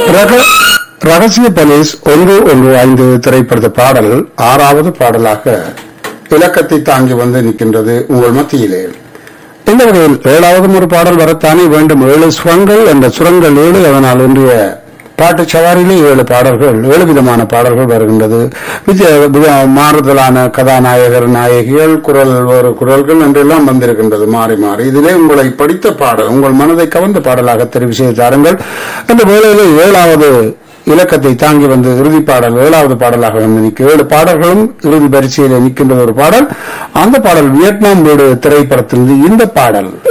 ரக- ரகசிய போலீஸ் ஒன்று ஒன்று ஐந்து திரைப்படத்த பாடல் ஆறாவது பாடலாக இலக்கத்தை தாங்கி வந்து நிற்கின்றது உங்கள் மத்தியிலே இந்த வகையில் ஏழாவதும் ஒரு பாடல் வரத்தானே வேண்டும் ஏழு சுரங்கள் என்ற சுரங்கள் ஏழு அதனால் இன்றைய பாட்டு சவாரியிலே ஏழு பாடல்கள் ஏழு விதமான பாடல்கள் வருகின்றது வித்திய- வித- மாறுதலான கதாநாயகர் நாயகிகள் குரல் ஒரு குரல்கள் என்றெல்லாம் வந்திருக்கின்றது மாறி மாறி இதிலே உங்களை படித்த பாடல் உங்கள் மனதை கவர்ந்த பாடலாக தெரிவு செய்து தாருங்கள் இந்த வேளையிலே ஏழாவது இலக்கத்தை தாங்கி வந்து இறுதி பாடல் ஏழாவது பாடலாக வந்து நிற்க ஏழு பாடல்களும் இறுதி பரிசையில் நிற்கின்ற ஒரு பாடல் அந்த பாடல் வியட்நாம் வீடு திரைப்படத்திலிருந்து இந்த பாடல்